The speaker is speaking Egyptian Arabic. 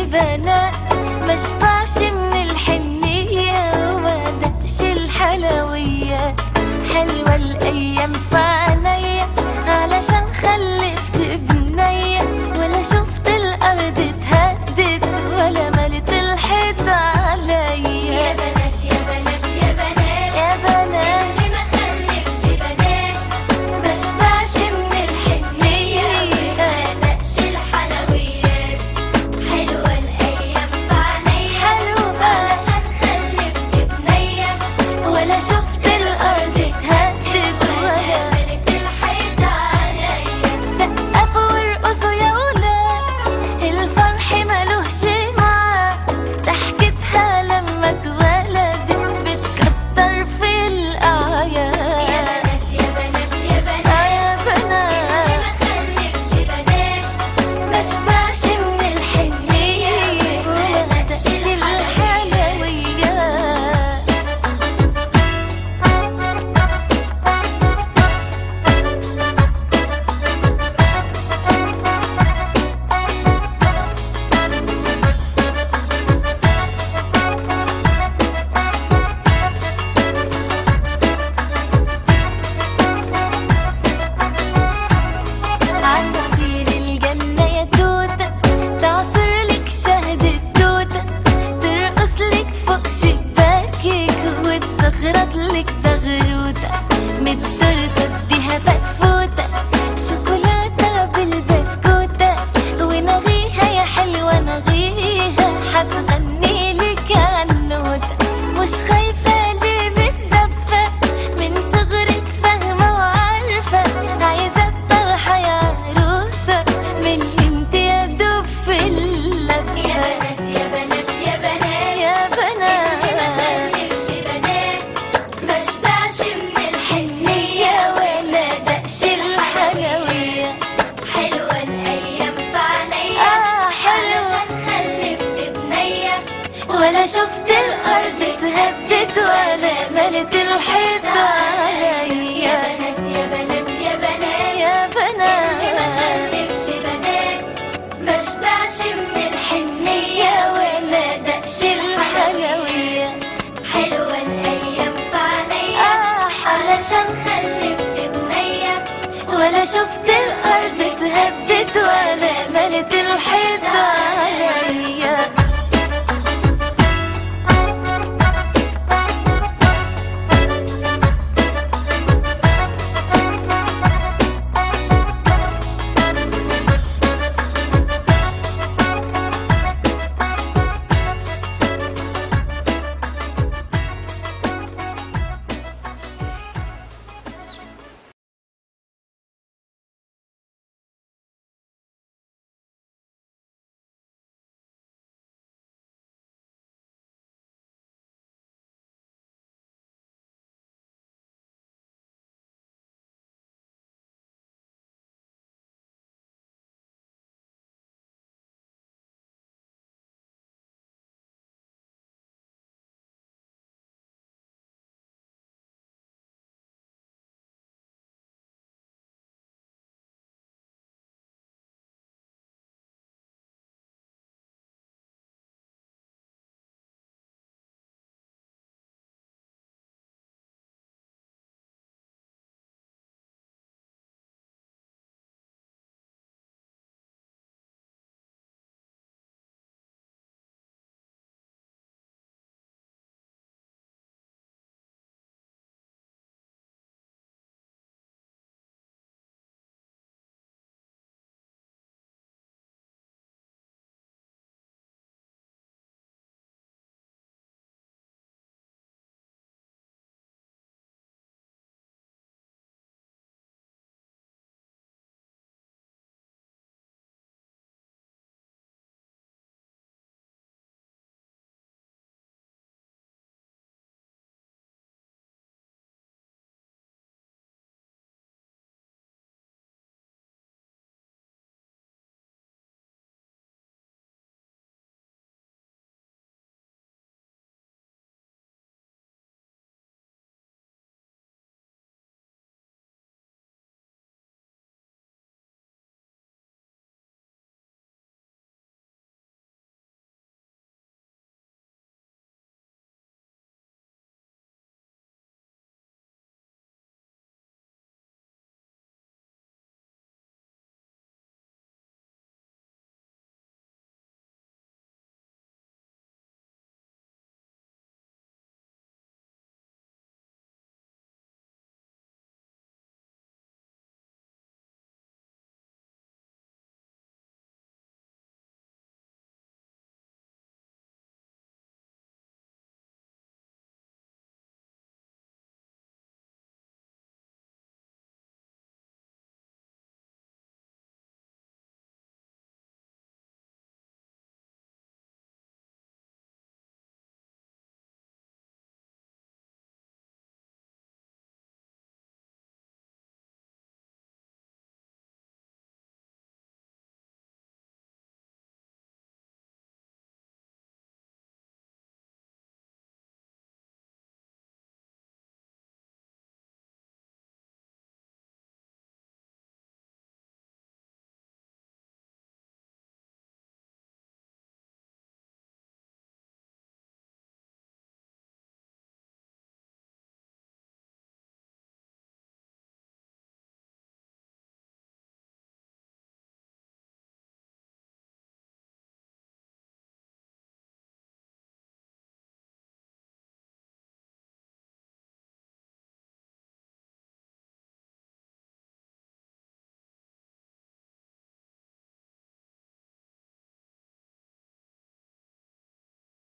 بنات مشبعش من الحنية وما دقش الحلويات حلوة الأيام في عينيا علشان خلفت بنية ولا شفت الأرض اتهدت ولا ملت الحيط عليا يا بنات يا بنات يا بنات يا بنات اللي ما خلفش بنات مشبعش من الحنية ما دقش الحلويات حلوة الأيام في عينيا حلوة علشان خلفت بنية ولا شفت الأرض اتهدت ولا ولا ملت الحيط عليا سقفوا وارقصوا يا ولاد الفرح ملوش معاد ضحكتها لما اتولدت بتكتر في يا الأعياد بنات يا بنات يا بنات آه يا اللي بنات ما خلفش بنات مشبعش من الحنية ولا دقش الحلويات عصافير الجنة يا توتة تعصر لك شهد التوتة ترقص لك فوق شباكك وتزغرط لك زغروتة مترتة اديها فتفوتة شوكولاتة بالبسكوتة ونغيها يا حلوة نغيها هتغني لك عنوتة مش خايفة ليه بالزفة من صغرك فاهمة وعارفة عايزة الطرحة يا عروسة من انت يا دوب في يا اللفة بنات يا بنات يا بنات يا اللي ما بنات خلفش بنات مشبعش من الحنية يا ولا دقش الحلوية حلوة الأيام في عينيا آه حلوة علشان خلفت بنية ولا شفت الأرض اتهدت ولا ملت الحيط يا عليا بنات يا بنات يا بنات يا اللي ما بنات خلفش بنات مشبعش من الحنية ولا دقش الحلوية حلوة الأيام في عينيا آه حلوة علشان خلفت بنية ولا شفت الأرض اتهدت ولا ملت الحيط